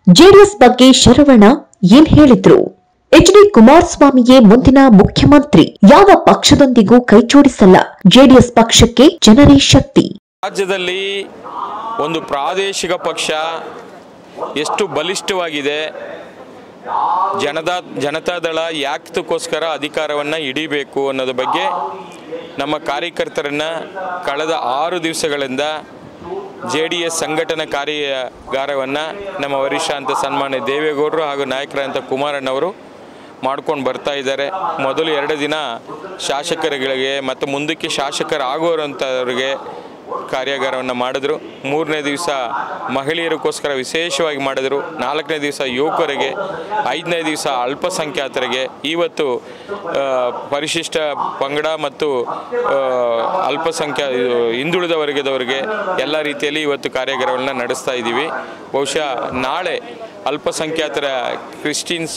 JDS ಬಗ್ಗೆ ಶರವಣ ಏನ್ ಹೇಳಿದ್ರು ಎಚ್ ಡಿ ಕುಮಾರಸ್ವಾಮಿಯೇ ಮುಂದಿನ ಮುಖ್ಯಮಂತ್ರಿ ಯಾವ ಪಕ್ಷದೊಂದಿಗೂ ಕೈಜೋಡಿಸಲ್ಲ ಜೆಡಿಎಸ್ ಪಕ್ಷಕ್ಕೆ ಜನರೇ ಶಕ್ತಿ ರಾಜ್ಯದಲ್ಲಿ ಒಂದು ಪ್ರಾದೇಶಿಕ ಪಕ್ಷ ಎಷ್ಟು ಬಲಿಷ್ಠವಾಗಿದೆ ಜನತಾ ಜನತಾದಳ ಯಾಕ್ತಕ್ಕೋಸ್ಕರ ಅಧಿಕಾರವನ್ನು ಹಿಡಿಬೇಕು ಅನ್ನೋದ್ರ ಬಗ್ಗೆ ನಮ್ಮ ಕಾರ್ಯಕರ್ತರನ್ನು ಕಳೆದ ಆರು ದಿವಸಗಳಿಂದ ಜೆ ಡಿ ಎಸ್ ಸಂಘಟನಾ ಕಾರ್ಯಾಗಾರವನ್ನು ನಮ್ಮ ವರಿಷ್ಠ ಅಂತ ಸನ್ಮಾನ್ಯ ದೇವೇಗೌಡರು ಹಾಗೂ ನಾಯಕರಂತ ಕುಮಾರಣ್ಣವರು ಮಾಡ್ಕೊಂಡು ಬರ್ತಾ ಇದ್ದಾರೆ ಮೊದಲು ಎರಡು ದಿನ ಶಾಸಕರುಗಳಿಗೆ ಮತ್ತು ಮುಂದಕ್ಕೆ ಶಾಸಕರಾಗೋರಂಥವ್ರಿಗೆ ಕಾರ್ಯಾಗಾರವನ್ನು ಮಾಡಿದ್ರು ಮೂರನೇ ದಿವಸ ಮಹಿಳೆಯರಿಗೋಸ್ಕರ ವಿಶೇಷವಾಗಿ ಮಾಡಿದ್ರು ನಾಲ್ಕನೇ ದಿವಸ ಯುವಕರಿಗೆ ಐದನೇ ದಿವಸ ಅಲ್ಪಸಂಖ್ಯಾತರಿಗೆ ಇವತ್ತು ಆ, ಪರಿಶಿಷ್ಟ ಪಂಗಡ ಮತ್ತು ಆ, ಅಲ್ಪಸಂಖ್ಯಾ ಇದು ಹಿಂದುಳಿದ ವರ್ಗದವರಿಗೆ ಎಲ್ಲ ರೀತಿಯಲ್ಲಿ ಇವತ್ತು ಕಾರ್ಯಾಗಾರವನ್ನು ನಡೆಸ್ತಾ ಇದ್ದೀವಿ ಬಹುಶಃ ನಾಳೆ ಅಲ್ಪಸಂಖ್ಯಾತರ ಕ್ರಿಸ್ಟಿಯನ್ಸ್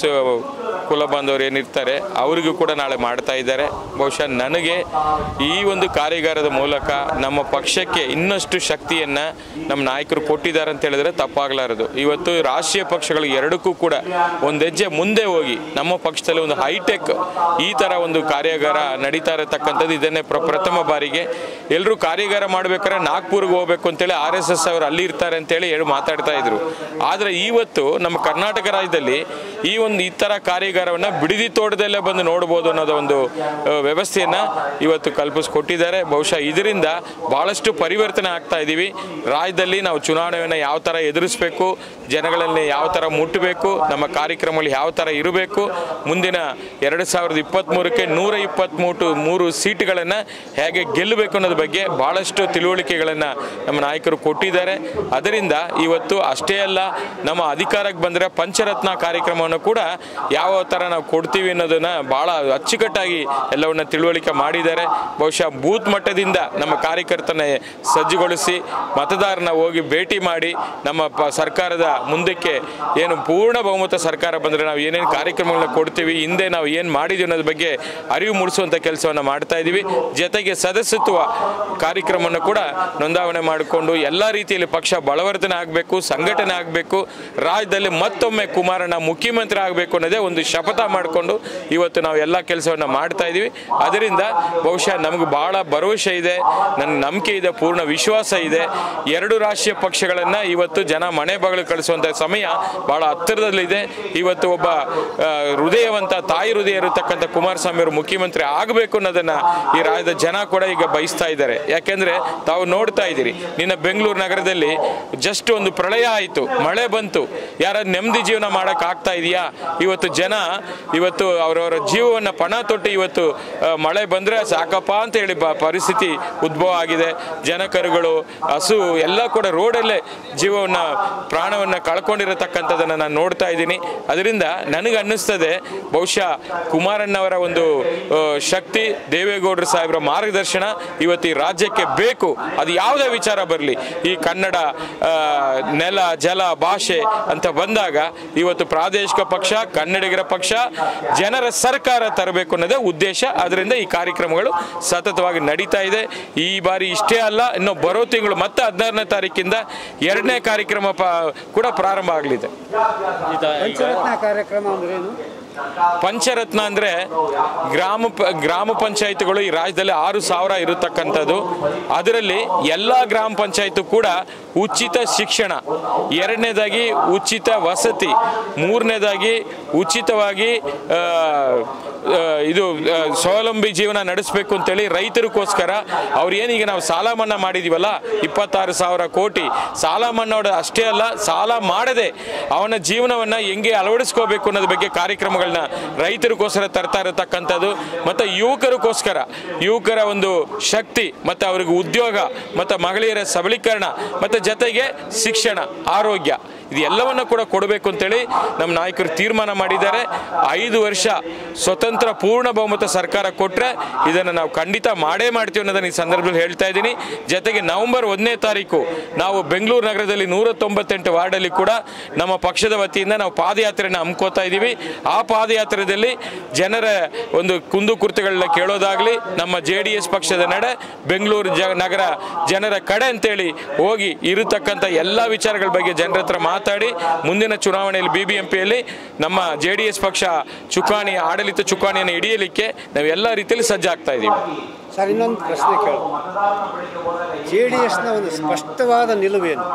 ಕುಲ ಬಾಂಧವರು ಏನಿರ್ತಾರೆ ಅವರಿಗೂ ಕೂಡ ನಾಳೆ ಮಾಡ್ತಾ ಇದ್ದಾರೆ ಬಹುಶಃ ನನಗೆ ಈ ಒಂದು ಕಾರ್ಯಾಗಾರದ ಮೂಲಕ ನಮ್ಮ ಪಕ್ಷಕ್ಕೆ ಇನ್ನಷ್ಟು ಶಕ್ತಿಯನ್ನು ನಮ್ಮ ನಾಯಕರು ಕೊಟ್ಟಿದ್ದಾರೆ ಅಂತ ಹೇಳಿದ್ರೆ ತಪ್ಪಾಗಲಾರದು ಇವತ್ತು ರಾಷ್ಟ್ರೀಯ ಪಕ್ಷಗಳು ಎರಡಕ್ಕೂ ಕೂಡ ಒಂದು ಹೆಜ್ಜೆ ಮುಂದೆ ಹೋಗಿ ನಮ್ಮ ಪಕ್ಷದಲ್ಲಿ ಒಂದು ಹೈಟೆಕ್ ಈ ಥರ ಒಂದು ಕಾರ್ಯಾಗಾರ ನಡೀತಾ ಇರತಕ್ಕಂಥದ್ದು ಇದನ್ನೇ ಪ್ರ ಪ್ರಥಮ ಬಾರಿಗೆ ಎಲ್ಲರೂ ಕಾರ್ಯಾಗಾರ ಮಾಡ್ಬೇಕಾದ್ರೆ ನಾಗ್ಪುರ್ಗೆ ಹೋಗ್ಬೇಕು ಅಂತೇಳಿ ಆರ್ ಎಸ್ ಎಸ್ ಅವರು ಅಲ್ಲಿ ಇರ್ತಾರೆ ಅಂತೇಳಿ ಹೇಳಿ ಮಾತಾಡ್ತಾ ಇದ್ರು ಆದರೆ ಇವತ್ತು ನಮ್ಮ ಕರ್ನಾಟಕ ರಾಜ್ಯದಲ್ಲಿ ಈ ಒಂದು ಈ ಥರ ಕಾರ್ಯಾಗಾರವನ್ನು ಬಿಡದಿ ತೋಟದಲ್ಲೇ ಬಂದು ನೋಡ್ಬೋದು ಅನ್ನೋದು ಒಂದು ಆ, ವ್ಯವಸ್ಥೆಯನ್ನು ಇವತ್ತು ಕಲ್ಪಿಸ್ಕೊಟ್ಟಿದ್ದಾರೆ ಬಹುಶಃ ಇದರಿಂದ ಭಾಳಷ್ಟು ಪರಿವರ್ತನೆ ಆಗ್ತಾ ಇದ್ದೀವಿ ರಾಜ್ಯದಲ್ಲಿ ನಾವು ಚುನಾವಣೆಯನ್ನು ಯಾವ ಥರ ಎದುರಿಸಬೇಕು ಜನಗಳಲ್ಲಿ ಯಾವ ಥರ ಮುಟ್ಟಬೇಕು ನಮ್ಮ ಕಾರ್ಯಕ್ರಮಗಳು ಯಾವ ಥರ ಇರಬೇಕು ಮುಂದಿನ ಎರಡು ಸಾವಿರದ ಇಪ್ಪತ್ತ್ಮೂರಕ್ಕೆ ನೂರ ಇಪ್ಪತ್ತ್ಮೂರು ಮೂರು ಸೀಟುಗಳನ್ನು ಹೇಗೆ ಗೆಲ್ಲಬೇಕು ಅನ್ನೋದ್ರ ಬಗ್ಗೆ ಭಾಳಷ್ಟು ತಿಳುವಳಿಕೆಗಳನ್ನು ನಮ್ಮ ನಾಯಕರು ಕೊಟ್ಟಿದ್ದಾರೆ ಅದರಿಂದ ಇವತ್ತು ಅಷ್ಟೇ ಅಲ್ಲ ನಮ್ಮ ಅಧಿಕಾರಕ್ಕೆ ಬಂದರೆ ಪಂಚರತ್ನ ಕಾರ್ಯಕ್ರಮವನ್ನು ಕೂಡ ಯಾವ ಥರ ನಾವು ಕೊಡ್ತೀವಿ ಅನ್ನೋದನ್ನು ಭಾಳ ಅಚ್ಚುಕಟ್ಟಾಗಿ ಎಲ್ಲವನ್ನ ತಿಳುವಳಿಕೆ ಮಾಡಿದ್ದಾರೆ ಬಹುಶಃ ಬೂತ್ ಮಟ್ಟದಿಂದ ನಮ್ಮ ಕಾರ್ಯಕರ್ತನ ಸಜ್ಜುಗೊಳಿಸಿ ಮತದಾರನ ಹೋಗಿ ಭೇಟಿ ಮಾಡಿ ನಮ್ಮ ಪ ಸರ್ಕಾರದ ಮುಂದಕ್ಕೆ ಏನು ಪೂರ್ಣ ಬಹುಮತ ಸರ್ಕಾರ ಬಂದರೆ ನಾವು ಏನೇನು ಕಾರ್ಯಕ್ರಮಗಳನ್ನ ಕೊಡ್ತೀವಿ ಹಿಂದೆ ನಾವು ಏನು ಮಾಡಿದ್ದೀವಿ ಅನ್ನೋದ್ರ ಬಗ್ಗೆ ಅರಿವು ಮೂಡಿಸುವಂಥ ಕೆಲಸವನ್ನು ಮಾಡ್ತಾ ಇದ್ದೀವಿ ಜೊತೆಗೆ ಸದಸ್ಯತ್ವ ಕಾರ್ಯಕ್ರಮವನ್ನು ಕೂಡ ನೋಂದಾವಣೆ ಮಾಡಿಕೊಂಡು ಎಲ್ಲ ರೀತಿಯಲ್ಲಿ ಪಕ್ಷ ಬಲವರ್ಧನೆ ಆಗಬೇಕು ಸಂಘಟನೆ ಆಗಬೇಕು ರಾಜ್ಯದಲ್ಲಿ ಮತ್ತೊಮ್ಮೆ ಕುಮಾರಣ್ಣ ಮುಖ್ಯಮಂತ್ರಿ ಆಗಬೇಕು ಅನ್ನೋದೇ ಒಂದು ಶಪಥ ಮಾಡಿಕೊಂಡು ಇವತ್ತು ನಾವು ಎಲ್ಲ ಕೆಲಸವನ್ನು ಮಾಡ್ತಾ ಇದ್ದೀವಿ ಅದರಿಂದ ಬಹುಶಃ ನಮಗೆ ಭಾಳ ಭರವಸೆ ಇದೆ ನನ್ನ ನಂಬಿಕೆ ಇದೆ ಪೂರ್ಣ ವಿಶ್ವಾಸ ಇದೆ ಎರಡು ರಾಷ್ಟ್ರೀಯ ಪಕ್ಷಗಳನ್ನು ಇವತ್ತು ಜನ ಮನೆ ಬಾಗಿಲು ಕಳಿಸುವಂಥ ಸಮಯ ಭಾಳ ಹತ್ತಿರದಲ್ಲಿದೆ ಇವತ್ತು ಒಬ್ಬ ಆ, ಹೃದಯವಂತ ತಾಯಿ ಹೃದಯ ಇರತಕ್ಕಂಥ ಕುಮಾರಸ್ವಾಮಿ ಅವರು ಮುಖ್ಯಮಂತ್ರಿ ಆಗಬೇಕು ಅನ್ನೋದನ್ನ ಈ ರಾಜ್ಯದ ಜನ ಕೂಡ ಈಗ ಬಯಸ್ತಾ ಇದ್ದಾರೆ ಯಾಕೆಂದ್ರೆ ತಾವು ನೋಡ್ತಾ ಇದ್ದೀರಿ ನಿನ್ನ ಬೆಂಗಳೂರು ನಗರದಲ್ಲಿ ಜಸ್ಟ್ ಒಂದು ಪ್ರಳಯ ಆಯಿತು ಮಳೆ ಬಂತು ಯಾರ ನೆಮ್ಮದಿ ಜೀವನ ಮಾಡಕ್ ಆಗ್ತಾ ಇದೆಯಾ ಇವತ್ತು ಜನ ಇವತ್ತು ಅವರವರ ಜೀವವನ್ನು ಪಣ ತೊಟ್ಟು ಇವತ್ತು ಆ, ಮಳೆ ಬಂದ್ರೆ ಸಾಕಪ್ಪ ಅಂತ ಹೇಳಿ ಬ- ಪರಿಸ್ಥಿತಿ ಉದ್ಭವ ಆಗಿದೆ ಜನಕರುಗಳು ಹಸು ಎಲ್ಲ ಕೂಡ ರೋಡಲ್ಲೇ ಜೀವವನ್ನು ಪ್ರಾಣವನ್ನು ಕಳ್ಕೊಂಡಿರತಕ್ಕಂಥದ್ದನ್ನು ನಾನು ನೋಡ್ತಾ ಇದ್ದೀನಿ ಅದರಿಂದ ನನಗೆ ಅನ್ನಿಸ್ತದೆ ಬಹುಶಃ ಕುಮಾರಣ್ಣವರ ಒಂದು ಆ, ಶಕ್ತಿ ದೇವೇಗೌಡರು ಸಾಹೇಬರ ಮಾರ್ಗದರ್ಶನ ಇವತ್ತು ಈ ರಾಜ್ಯಕ್ಕೆ ಬೇಕು ಅದು ಯಾವುದೇ ವಿಚಾರ ಬರಲಿ ಈ ಕನ್ನಡ ಆ, ನೆಲ ಜಲ ಭಾಷೆ ಅಂತ ಬಂದಾಗ ಇವತ್ತು ಪ್ರಾದೇಶಿಕ ಪಕ್ಷ ಕನ್ನಡಿಗರ ಪಕ್ಷ ಜನರ ಸರ್ಕಾರ ತರಬೇಕು ಅನ್ನೋದೇ ಉದ್ದೇಶ ಅದರಿಂದ ಈ ಕಾರ್ಯಕ್ರಮಗಳು ಸತತವಾಗಿ ನಡೀತಾ ಇದೆ ಈ ಬಾರಿ ಇಷ್ಟೇ ಅಲ್ಲ ಇನ್ನು ಬರೋ ತಿಂಗಳು ಮತ್ತೆ ಹದಿನಾರನೇ ತಾರೀಕಿಂದ ಎರಡನೇ ಕಾರ್ಯಕ್ರಮ ಪ ಕೂಡ ಪ್ರಾರಂಭ ಆಗಲಿದೆ ಪಂಚರತ್ನ ಕಾರ್ಯಕ್ರಮ ಅಂದ್ರೇನು ಪಂಚರತ್ನ ಅಂದರೆ ಗ್ರಾಮ ಪ ಗ್ರಾಮ ಪಂಚಾಯತ್ಗಳು ಈ ರಾಜ್ಯದಲ್ಲಿ ಆರು ಸಾವಿರ ಇರತಕ್ಕಂಥದ್ದು ಅದರಲ್ಲಿ ಎಲ್ಲ ಗ್ರಾಮ ಪಂಚಾಯತ್ ಕೂಡ ಉಚಿತ ಶಿಕ್ಷಣ ಎರಡನೇದಾಗಿ ಉಚಿತ ವಸತಿ ಮೂರನೇದಾಗಿ ಉಚಿತವಾಗಿ ಆ, ಆ, ಇದು ಆ, ಸ್ವಾವಲಂಬಿ ಜೀವನ ನಡೆಸಬೇಕು ಅಂತೇಳಿ ರೈತರಿಗೋಸ್ಕರ ಅವ್ರು ಏನೀಗ ನಾವು ಸಾಲ ಮನ್ನಾ ಮಾಡಿದೀವಲ್ಲ ಇಪ್ಪತ್ತಾರು ಸಾವಿರ ಕೋಟಿ ಸಾಲ ಮನ್ನಾ ಮಾಡೋದು ಅಷ್ಟೇ ಅಲ್ಲ ಸಾಲ ಮಾಡದೆ ಅವನ ಜೀವನವನ್ನು ಹೆಂಗೆ ಅಳವಡಿಸ್ಕೋಬೇಕು ಅನ್ನೋದ್ರ ಬಗ್ಗೆ ಕಾರ್ಯಕ್ರಮಗಳನ್ನ ರೈತರಿಗೋಸ್ಕರ ತರ್ತಾ ಇರತಕ್ಕಂಥದ್ದು ಮತ್ತು ಯುವಕರಿಗೋಸ್ಕರ ಯುವಕರ ಒಂದು ಶಕ್ತಿ ಮತ್ತು ಅವ್ರಿಗೆ ಉದ್ಯೋಗ ಮತ್ತು ಮಹಿಳೆಯರ ಸಬಲೀಕರಣ ಮತ್ತು ಜೊತೆಗೆ ಶಿಕ್ಷಣ ಆರೋಗ್ಯ ಇದೆಲ್ಲವನ್ನು ಕೂಡ ಕೊಡಬೇಕು ಅಂತೇಳಿ ನಮ್ಮ ನಾಯಕರು ತೀರ್ಮಾನ ಮಾಡಿದ್ದಾರೆ ಐದು ವರ್ಷ ಸ್ವತಂತ್ರ ಪೂರ್ಣ ಬಹುಮತ ಸರ್ಕಾರ ಕೊಟ್ಟರೆ ಇದನ್ನು ನಾವು ಖಂಡಿತ ಮಾಡೇ ಮಾಡ್ತೀವಿ ಅನ್ನೋದನ್ನು ಈ ಸಂದರ್ಭದಲ್ಲಿ ಹೇಳ್ತಾ ಇದ್ದೀನಿ ಜೊತೆಗೆ ನವೆಂಬರ್ ಒಂದನೇ ತಾರೀಕು ನಾವು ಬೆಂಗಳೂರು ನಗರದಲ್ಲಿ ನೂರ ತೊಂಬತ್ತೆಂಟು ವಾರ್ಡಲ್ಲಿ ಕೂಡ ನಮ್ಮ ಪಕ್ಷದ ವತಿಯಿಂದ ನಾವು ಪಾದಯಾತ್ರೆಯನ್ನು ಹಮ್ಮಿಕೋತಾ ಇದ್ದೀವಿ ಆ ಪಾದಯಾತ್ರೆಯಲ್ಲಿ ಜನರ ಒಂದು ಕುಂದುಕುರ್ತೆಗಳನ್ನ ಕೇಳೋದಾಗಲಿ ನಮ್ಮ ಜೆ ಡಿ ಎಸ್ ಪಕ್ಷದ ನಡೆ ಬೆಂಗಳೂರು ಜ ನಗರ ಜನರ ಕಡೆ ಅಂತೇಳಿ ಹೋಗಿ ಇರತಕ್ಕಂಥ ಎಲ್ಲ ವಿಚಾರಗಳ ಬಗ್ಗೆ ಜನರ ಹತ್ರ ಮಾತಾಡಿ ಮಾತಾಡಿ ಮುಂದಿನ ಚುನಾವಣೆಯಲ್ಲಿ ಬಿ ಬಿ ಎಂ ಪಿಯಲ್ಲಿ ನಮ್ಮ ಜೆ ಡಿ ಎಸ್ ಪಕ್ಷ ಚುಕ್ಕಾಣಿ ಆಡಳಿತ ಚುಕ್ಕಾಣಿಯನ್ನು ಹಿಡಿಯಲಿಕ್ಕೆ ನಾವು ಎಲ್ಲ ರೀತಿಯಲ್ಲಿ ಸಜ್ಜಾಗ್ತಾ ಇದ್ದೀವಿ ಸರ್ ಇನ್ನೊಂದು ಪ್ರಶ್ನೆ ಕೇಳು ಜೆ ಡಿ ಎಸ್ನ ಒಂದು ಸ್ಪಷ್ಟವಾದ ನಿಲುವೇನು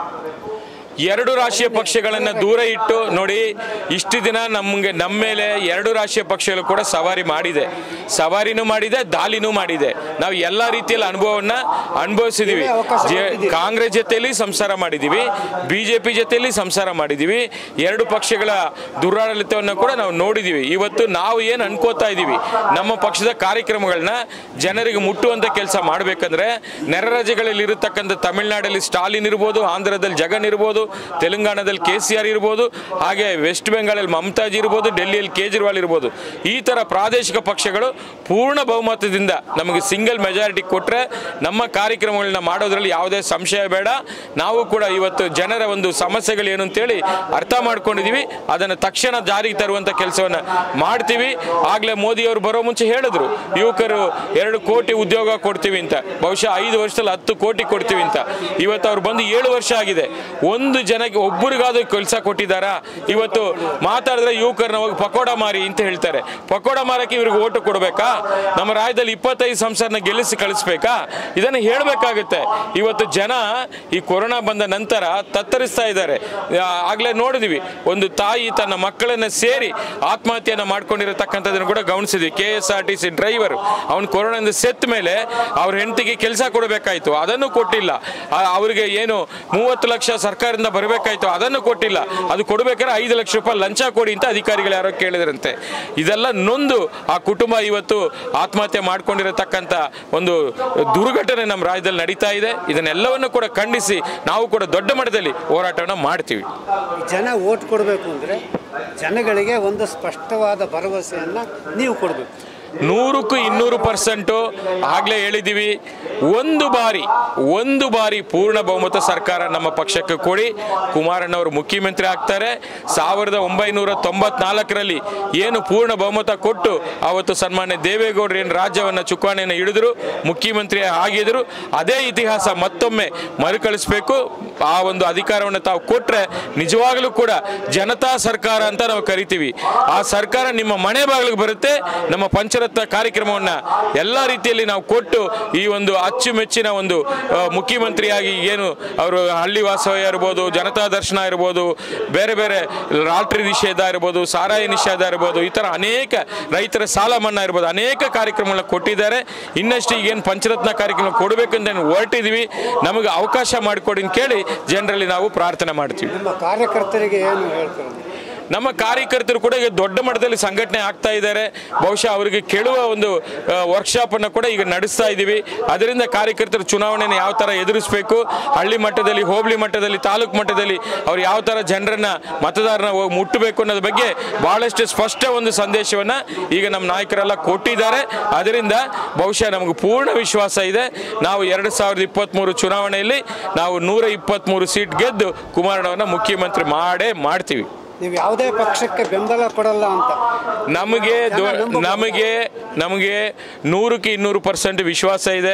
ಎರಡು ರಾಷ್ಟ್ರೀಯ ಪಕ್ಷಗಳನ್ನು ದೂರ ಇಟ್ಟು ನೋಡಿ ಇಷ್ಟು ದಿನ ನಮಗೆ ನಮ್ಮ ಮೇಲೆ ಎರಡು ರಾಷ್ಟ್ರೀಯ ಪಕ್ಷಗಳು ಕೂಡ ಸವಾರಿ ಮಾಡಿದೆ ಸವಾರಿನೂ ಮಾಡಿದೆ ದಾಳಿನೂ ಮಾಡಿದೆ ನಾವು ಎಲ್ಲ ರೀತಿಯಲ್ಲಿ ಅನುಭವವನ್ನ ಅನುಭವಿಸಿದೀವಿ ನೀವೇ ಅವಕಾಶ ಜೆ- ಕೊಟ್ಟಿದ್ದೀರಿ. ಕಾಂಗ್ರೆಸ್ ಜೊತೆಯಲ್ಲಿ ಸಂಸಾರ ಮಾಡಿದ್ದೀವಿ ಬಿಜೆಪಿ ಜೊತೆಯಲ್ಲಿ ಸಂಸಾರ ಮಾಡಿದ್ದೀವಿ ಎರಡು ಪಕ್ಷಗಳ ದುರಾಡಳಿತವನ್ನು ಕೂಡ ನಾವು ನೋಡಿದ್ದೀವಿ ಇವತ್ತು ನಾವು ಏನು ಅನ್ಕೋತಾ ಇದ್ದೀವಿ ನಮ್ಮ ಪಕ್ಷದ ಕಾರ್ಯಕ್ರಮಗಳನ್ನ ಜನರಿಗೆ ಮುಟ್ಟುವಂತ ಕೆಲಸ ಮಾಡಬೇಕಂದ್ರೆ ನೆರ ರಾಜ್ಯಗಳಲ್ಲಿ ಇರತಕ್ಕಂಥ ತಮಿಳುನಾಡಲ್ಲಿ ಸ್ಟಾಲಿನ್ ಇರ್ಬೋದು ಆಂಧ್ರದಲ್ಲಿ ಜಗನ್ ಇರ್ಬೋದು ತೆಲಂಗಾಣದಲ್ಲಿ ಕೆ ಸಿ ಆರ್ ಇರ್ಬೋದು ಹಾಗೆ ವೆಸ್ಟ್ ಬೆಂಗಾಲಲ್ಲಿ ಮಮತಾಜ್ ಇರ್ಬೋದು ಡೆಲ್ಲಿಯಲ್ಲಿ ಕೇಜ್ರಿವಾಲ್ ಇರ್ಬೋದು ಈ ಥರ ಪ್ರಾದೇಶಿಕ ಪಕ್ಷಗಳು ಪೂರ್ಣ ಬಹುಮತದಿಂದ ನಮಗೆ ಸಿಂಗಲ್ ಮೆಜಾರಿಟಿ ಕೊಟ್ಟರೆ ನಮ್ಮ ಕಾರ್ಯಕ್ರಮಗಳನ್ನ ಮಾಡೋದ್ರಲ್ಲಿ ಯಾವುದೇ ಸಂಶಯ ಬೇಡ ನಾವು ಕೂಡ ಇವತ್ತು ಜನರ ಒಂದು ಸಮಸ್ಯೆಗಳು ಏನು ಅಂತೇಳಿ ಅರ್ಥ ಮಾಡ್ಕೊಂಡಿದ್ದೀವಿ ಅದನ್ನು ತಕ್ಷಣ ಜಾರಿಗೆ ತರುವಂಥ ಕೆಲಸವನ್ನು ಮಾಡ್ತೀವಿ ಆಗಲೇ ಮೋದಿಯವರು ಬರೋ ಮುಂಚೆ ಹೇಳಿದ್ರು ಯುವಕರು ಎರಡು ಕೋಟಿ ಉದ್ಯೋಗ ಕೊಡ್ತೀವಿ ಅಂತ ಬಹುಶಃ ಐದು ವರ್ಷದಲ್ಲಿ ಹತ್ತು ಕೋಟಿ ಕೊಡ್ತೀವಿ ಅಂತ ಇವತ್ತು ಅವ್ರು ಬಂದು ಏಳು ವರ್ಷ ಆಗಿದೆ ಒಂದು ಜನಕ್ಕೆ ಒಬ್ಬರಿಗಾದ್ರೂ ಕೆಲಸ ಕೊಟ್ಟಿದ್ದಾರಾ ಇವತ್ತು ಮಾತಾಡಿದ್ರೆ ಯುವಕರನ್ನ ಹೋಗಿ ಪಕೋಡ ಮಾರಿ ಅಂತ ಹೇಳ್ತಾರೆ ಪಕೋಡ ಮಾರಕ್ಕೆ ಇವ್ರಿಗೆ ಓಟು ಕೊಡಬೇಕಾ ನಮ್ಮ ರಾಜ್ಯದಲ್ಲಿ ಇಪ್ಪತ್ತೈದು ಸಂಸದನ್ನ ಗೆಲ್ಲಿಸಿ ಕಳಿಸ್ಬೇಕಾ ಇದನ್ನು ಹೇಳಬೇಕಾಗುತ್ತೆ ಇವತ್ತು ಜನ ಈ ಕೊರೋನಾ ಬಂದ ನಂತರ ತತ್ತರಿಸ್ತಾ ಇದ್ದಾರೆ ಆಗಲೇ ನೋಡಿದ್ವಿ ಒಂದು ತಾಯಿ ತನ್ನ ಮಕ್ಕಳನ್ನ ಸೇರಿ ಆತ್ಮಹತ್ಯೆಯನ್ನು ಮಾಡ್ಕೊಂಡಿರತಕ್ಕಂಥದ್ದನ್ನು ಕೂಡ ಗಮನಿಸಿದ್ವಿ K S R T C driver ಅವನು ಕೊರೋನಾದಿಂದ ಸೆತ್ತ ಮೇಲೆ ಅವ್ರ ಹೆಂಡತಿಗೆ ಕೆಲಸ ಕೊಡಬೇಕಾಯ್ತು ಅದನ್ನು ಕೊಟ್ಟಿಲ್ಲ ಆ, ಅವರಿಗೆ ಏನು ಮೂವತ್ತು ಲಕ್ಷ ಸರ್ಕಾರದಿಂದ ಬರಬೇಕಾಯ್ತು ಅದನ್ನು ಕೊಟ್ಟಿಲ್ಲ ಅದು ಕೊಡಬೇಕಾದ್ರೆ ಐದು ಲಕ್ಷ ರೂಪಾಯಿ ಲಂಚ ಕೊಡಿ ಅಂತ ಅಧಿಕಾರಿಗಳು ಯಾರೋ ಕೇಳಿದ್ರಂತೆ ಇದೆಲ್ಲ ನೊಂದು ಆ ಕುಟುಂಬ ಇವತ್ತು ಆತ್ಮಹತ್ಯೆ ಮಾಡ್ಕೊಂಡಿರತಕ್ಕಂಥ ಒಂದು ದುರ್ಘಟನೆ ನಮ್ಮ ರಾಜ್ಯದಲ್ಲಿ ನಡೀತಾ ಇದೆ ಇದನ್ನೆಲ್ಲವನ್ನು ಕೂಡ ಖಂಡಿಸಿ ನಾವು ಕೂಡ ದೊಡ್ಡ ಮಟ್ಟದಲ್ಲಿ ಹೋರಾಟವನ್ನು ಮಾಡ್ತೀವಿ ಜನ ಓಟ್ ಕೊಡಬೇಕು ಅಂದರೆ ಜನಗಳಿಗೆ ಒಂದು ಸ್ಪಷ್ಟವಾದ ಭರವಸೆಯನ್ನು ನೀವು ಕೊಡಬೇಕು ನೂರಕ್ಕೂ ಇನ್ನೂರು ಪರ್ಸೆಂಟು ಆಗಲೇ ಹೇಳಿದ್ದೀವಿ ಒಂದು ಬಾರಿ ಒಂದು ಬಾರಿ ಪೂರ್ಣ ಬಹುಮತ ಸರ್ಕಾರ ನಮ್ಮ ಪಕ್ಷಕ್ಕೆ ಕೊಡಿ ಕುಮಾರಣ್ಣವರು ಮುಖ್ಯಮಂತ್ರಿ ಆಗ್ತಾರೆ ಸಾವಿರದ ಒಂಬೈನೂರ ತೊಂಬತ್ನಾಲ್ಕರಲ್ಲಿ ಏನು ಪೂರ್ಣ ಬಹುಮತ ಕೊಟ್ಟು ಅವತ್ತು ಸನ್ಮಾನ್ಯ ದೇವೇಗೌಡರು ಏನು ರಾಜ್ಯವನ್ನು ಚುಕ್ಕಾಣಿಯನ್ನು ಹಿಡಿದ್ರು ಮುಖ್ಯಮಂತ್ರಿ ಆಗಿದ್ರು ಅದೇ ಇತಿಹಾಸ ಮತ್ತೊಮ್ಮೆ ಮರುಕಳಿಸ್ಬೇಕು ಆ ಒಂದು ಅಧಿಕಾರವನ್ನು ತಾವು ಕೊಟ್ಟರೆ ನಿಜವಾಗಲೂ ಕೂಡ ಜನತಾ ಸರ್ಕಾರ ಅಂತ ನಾವು ಕರಿತೀವಿ ಆ ಸರ್ಕಾರ ನಿಮ್ಮ ಮನೆ ಬಾಗಿಲಿಗೆ ಬರುತ್ತೆ ನಮ್ಮ ಪಂಚರತ್ನ ಕಾರ್ಯಕ್ರಮವನ್ನು ಎಲ್ಲ ರೀತಿಯಲ್ಲಿ ನಾವು ಕೊಟ್ಟು ಈ ಒಂದು ಅಚ್ಚುಮೆಚ್ಚಿನ ಒಂದು ಆ, ಮುಖ್ಯಮಂತ್ರಿಯಾಗಿ ಏನು ಅವರು ಹಳ್ಳಿ ವಾಸವ್ಯ ಇರ್ಬೋದು ಜನತಾ ದರ್ಶನ ಇರ್ಬೋದು ಬೇರೆ ಬೇರೆ ಲಾಟ್ರಿ ನಿಷೇಧ ಇರ್ಬೋದು ಸಾರಾಯಿ ನಿಷೇಧ ಇರ್ಬೋದು ಈ ಥರ ಅನೇಕ ರೈತರ ಸಾಲ ಮನ್ನಾ ಇರ್ಬೋದು ಅನೇಕ ಕಾರ್ಯಕ್ರಮಗಳನ್ನ ಕೊಟ್ಟಿದ್ದಾರೆ ಇನ್ನಷ್ಟು ಈಗೇನು ಪಂಚರತ್ನ ಕಾರ್ಯಕ್ರಮ ಕೊಡಬೇಕಂತ ಹೊರಟಿದ್ದೀವಿ ನಮಗೆ ಅವಕಾಶ ಮಾಡಿಕೊಡಿ ಅಂತ ಕೇಳಿ ಜನರಲ್ಲಿ ನಾವು ಪ್ರಾರ್ಥನೆ ಮಾಡ್ತೀವಿ ನಿಮ್ಮ ಕಾರ್ಯಕರ್ತರಿಗೆ ಏನು ಹೇಳ್ತಾರೆ ನಮ್ಮ ಕಾರ್ಯಕರ್ತರು ಕೂಡ ಈಗ ದೊಡ್ಡ ಮಟ್ಟದಲ್ಲಿ ಸಂಘಟನೆ ಆಗ್ತಾ ಇದ್ದಾರೆ ಬಹುಶಃ ಅವರಿಗೆ ಕೇಳುವ ಒಂದು ವರ್ಕ್ಶಾಪ್ ಅನ್ನು ಕೂಡ ಈಗ ನಡೆಸ್ತಾ ಇದ್ದೀವಿ ಅದರಿಂದ ಕಾರ್ಯಕರ್ತರು ಚುನಾವಣೆಯನ್ನು ಯಾವ ಥರ ಎದುರಿಸಬೇಕು ಹಳ್ಳಿ ಮಟ್ಟದಲ್ಲಿ ಹೋಬಳಿ ಮಟ್ಟದಲ್ಲಿ ತಾಲೂಕು ಮಟ್ಟದಲ್ಲಿ ಅವ್ರು ಯಾವ ಥರ ಜನರನ್ನ ಮತದಾರನ ಹೋಗಿ ಮುಟ್ಟಬೇಕು ಅನ್ನೋದ್ರ ಬಗ್ಗೆ ಬಹಳಷ್ಟು ಸ್ಪಷ್ಟ ಒಂದು ಸಂದೇಶವನ್ನ ಈಗ ನಮ್ಮ ನಾಯಕರೆಲ್ಲ ಕೊಟ್ಟಿದ್ದಾರೆ ಅದರಿಂದ ಬಹುಶಃ ನಮಗೆ ಪೂರ್ಣ ವಿಶ್ವಾಸ ಇದೆ ನಾವು ಎರಡು ಸಾವಿರದ ಇಪ್ಪತ್ತ್ಮೂರು ಚುನಾವಣೆಯಲ್ಲಿ ನಾವು ನೂರ ಇಪ್ಪತ್ತ್ಮೂರು ಸೀಟ್ ಗೆದ್ದು ಕುಮಾರಣ್ಣವನ್ನ ಮುಖ್ಯಮಂತ್ರಿ ಮಾಡೇ ಮಾಡ್ತೀವಿ ನೀವು ಯಾವುದೇ ಪಕ್ಷಕ್ಕೆ ಬೆಂಬಲ ಕೊಡಲ್ಲ ಅಂತ ನಮಗೆ ದೊ- ಜನ ನಂಬಬಹುದು. ನಮಗೆ ನಮಗೆ ನೂರಕ್ಕೆ ಇನ್ನೂರು ಪರ್ಸೆಂಟ್ ವಿಶ್ವಾಸ ಇದೆ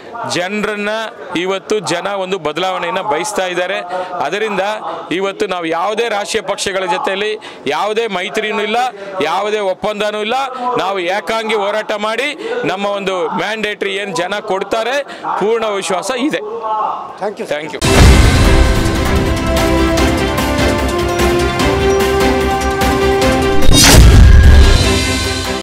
ಜನರನ್ನ ಇವತ್ತು ಜನ ಒಂದು ಬದಲಾವಣೆಯನ್ನು ಬಯಸ್ತಾ ಇದ್ದಾರೆ ಅದರಿಂದ ಇವತ್ತು ನಾವು ಯಾವುದೇ ರಾಷ್ಟ್ರೀಯ ಪಕ್ಷಗಳ ಜೊತೆಯಲ್ಲಿ ಯಾವುದೇ ಮೈತ್ರಿನೂ ಇಲ್ಲ ಯಾವುದೇ ಒಪ್ಪಂದನೂ ಇಲ್ಲ ನಾವು ಏಕಾಂಗಿ ಹೋರಾಟ ಮಾಡಿ ನಮ್ಮ ಒಂದು ಮ್ಯಾಂಡೇಟ್ರಿ ಏನು ಜನ ಕೊಡ್ತಾರೆ ಪೂರ್ಣ ವಿಶ್ವಾಸ ಇದೆ ಥ್ಯಾಂಕ್ ಯು ಥ್ಯಾಂಕ್ ಯು